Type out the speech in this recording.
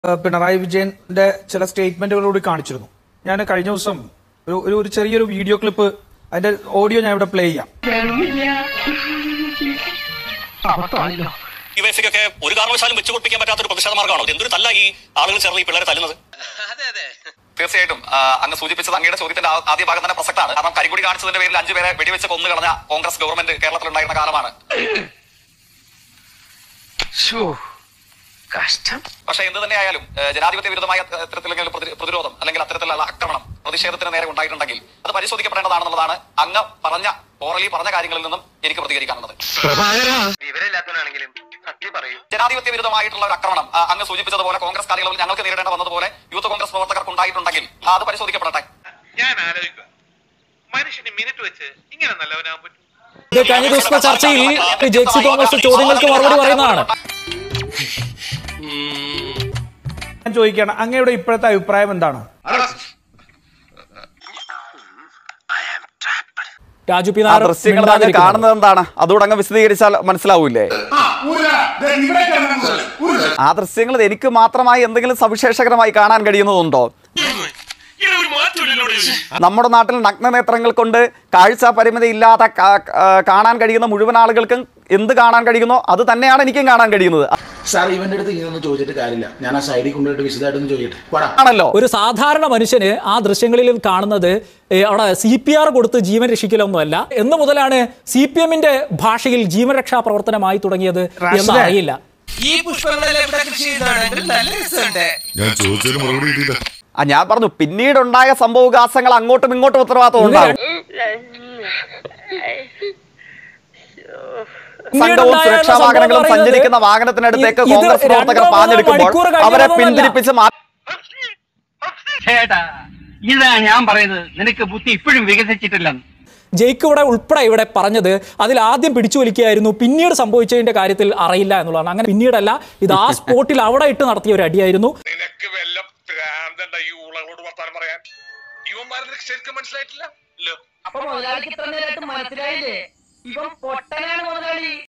ഏഹ് പിണറായി വിജയന്റെ ചില സ്റ്റേറ്റ്മെന്റുകൾ കൂടി കാണിച്ചിരുന്നു ഞാൻ കഴിഞ്ഞ ദിവസം ഒരു ഒരു- ഒരു ചെറിയൊരു വീഡിയോ ക്ലിപ്പ് അതിന്റെ ഓഡിയോ ഞാൻ ഇവിടെ പ്ലേ ചെയ്യാം യുഎഫിക്കൊക്കെ ഒരു കാരണവശാലും വെച്ചു കൊടുപ്പിക്കാൻ പറ്റാത്ത ഒരു പ്രതിഷേധ മാർഗ്ഗമാണോ ഇത് എന്തൊരു തല്ല ഈ ആളുകൾ ചേർന്ന് ഈ പിള്ളേരെ തല്ലുന്നത് തീർച്ചയായിട്ടും ആ, അങ്ങ് സൂചിപ്പിച്ചത് അങ്ങയുടെ ചോദ്യത്തിന്റെ ആ- ആദ്യ ഭാഗം തന്നെ പ്രസക്താണ് കാരണം കരികുടി കാണിച്ചതിന്റെ പേരിൽ അഞ്ചു പേരെ വെടിവെച്ച് കൊന്നു കളഞ്ഞ കോൺഗ്രസ് ഗവൺമെന്റ് കേരളത്തിലുണ്ടായിരുന്ന കാലമാണ് കഷ്ടം പക്ഷേ എന്ത് തന്നെയായാലും ഏഹ്, ജനാധിപത്യ വിരുദ്ധമായ ഏഹ്, ഇത്തരത്തിലുള്ള പ്രതി- പ്രതിരോധം അല്ലെങ്കിൽ അത്തരത്തിലുള്ള ആക്രമണം പ്രതിഷേധത്തിന് നേരെ ഉണ്ടായിട്ടുണ്ടെങ്കിൽ അത് പരിശോധിക്കപ്പെടേണ്ടതാണെന്നുള്ളതാണ് അങ്ങ് പറഞ്ഞ ഓറലി പറഞ്ഞ കാര്യങ്ങളിൽ നിന്നും എനിക്ക് പ്രതികരിക്കാനുള്ളത് വിവരമില്ലാത്തവനാണെങ്കിലും സത്യം പറയൂ ജനാധിപത്യ വിരുദ്ധമായിട്ടുള്ള ഒരു ആക്രമണം ആ, അങ്ങ് സൂചിപ്പിച്ചതുപോലെ കോൺഗ്രസ് കാലയളവിൽ ഞങ്ങൾക്ക് നേരിടേണ്ട വന്നതുപോലെ യൂത്ത് കോൺഗ്രസ് പ്രവർത്തകർക്ക് ഉണ്ടായിട്ടുണ്ടെങ്കിൽ ആ, അത് പരിശോധിക്കപ്പെടട്ടെ ഞാൻ ആലോചിക്കുക മനുഷ്യന് മിനിറ്റ് വെച്ച് ഇങ്ങനെ നല്ലവനാകാൻ പറ്റും ഇത് കഴിഞ്ഞ ദിവസത്തെ ചർച്ചയിൽ ജെക്സി തോമസ് ചോദ്യങ്ങൾക്ക് മറുപടി പറയുന്നതാണ് ഞാൻ ചോദിക്കുകയാണ് അങ്ങയുടെ ഇപ്പോഴത്തെ അഭിപ്രായം എന്താണ് രാജു പി ആ നായർ ദൃശ്യങ്ങൾ താങ്കൾ മിണ്ടാതിരിക്കുന്നു. കാണുന്നത് എന്താണ് അതുകൂടെ അങ്ങ് വിശദീകരിച്ചാൽ മനസ്സിലാവൂലേ ആ ദൃശ്യങ്ങൾ എനിക്ക് മാത്രമായി എന്തെങ്കിലും സവിശേഷകരമായി കാണാൻ കഴിയുന്നതുണ്ടോ നമ്മുടെ നാട്ടിൽ നഗ്നനേത്രങ്ങൾ കൊണ്ട് കാഴ്ച പരിമിതി ഇല്ലാതെ കാ- ആ, കാണാൻ കഴിയുന്ന മുഴുവൻ ആളുകൾക്കും എന്ത് കാണാൻ കഴിയുന്നോ അത് തന്നെയാണ് എനിക്കും കാണാൻ കഴിയുന്നത് സാർ ഇവന്റെ അടുത്ത് ഇതൊന്നും ചോദിച്ചിട്ട് കാര്യമില്ല ഞാൻ ആ സൈഡിൽ കൊണ്ടുപോയിട്ട് വിശദമായിട്ടൊന്ന് ചോദിക്കട്ടെ പോടാ ആണല്ലോ ഒരു സാധാരണ മനുഷ്യന് ആ ദൃശ്യങ്ങളിൽ കാണുന്നത് ഏ, അവിടെ സി പി ആർ കൊടുത്ത് ജീവൻ രക്ഷിക്കലൊന്നുമല്ല എന്ന് മുതലാണ് സി പി എമ്മിന്റെ ഭാഷയിൽ ജീവൻ രക്ഷാ പ്രവർത്തനമായി തുടങ്ങിയത് എന്ന് റാഷിദേ. അറിയില്ല ഈ പുഷ്പങ്ങളെല്ലാം ഇവിടെ കൃഷി ചെയ്താണെങ്കിൽ നല്ല രസമുണ്ട് ഞാൻ ചോദിച്ചതിന് മറുപടി കിട്ടിയില്ല ആ ഞാൻ പറഞ്ഞു പിന്നീടുണ്ടായ സംഭവവികാസങ്ങൾ അങ്ങോട്ടും ഇങ്ങോട്ടും ഉത്തരവാദിത്വം ഉണ്ടാകും സംഘവും പിന്നീടുണ്ടായ സുരക്ഷാ സംഭവം വാഹനങ്ങളും പറയുന്നത് സഞ്ചരിക്കുന്ന വാഹനത്തിനടുത്തേക്ക് ഇത് കോൺഗ്രസ് പ്രവർത്തകർ രണ്ടോ മൂന്നോ പാഞ്ഞെടുക്കുമ്പോൾ മണിക്കൂർ അവരെ കഴിഞ്ഞതൊന്നുമല്ല. പിന്തിരിപ്പിച്ച് മാറ്റി ചേട്ടാ ഇതാ ഞാൻ പറയുന്നത് നിനക്ക് ബുദ്ധി ഇപ്പോഴും വികസിച്ചിട്ടില്ലെന്ന് ജയിക്ക് ഇവിടെ ഉൾപ്പെടെ ഇവിടെ പറഞ്ഞത് അതിൽ ആദ്യം പിടിച്ചു വലിക്കുകയായിരുന്നു പിന്നീട് സംഭവിച്ചതിന്റെ കാര്യത്തിൽ അറിയില്ല എന്നുള്ളതാണ് അങ്ങനെ പിന്നീടല്ല ഇത് ആ സ്പോട്ടിൽ അവിടെ ഇട്ട് നടത്തിയ ഒരു അടിയായിരുന്നു നിനക്ക് വല്ല ഭ്രാന്തണ്ട ഈ ഊളകളോട് വർത്താനം പറയാൻ ഇവന്മാരെ നിനക്ക് ശരിക്കും മനസ്സിലായിട്ടില്ല ഇല്ല അപ്പൊ മുതലാളിക്ക് ഇത്ര നേരമായിട്ട് മനസ്സിലായില്ലേ ഇവൻ പൊട്ടനാണ് മുതലാളി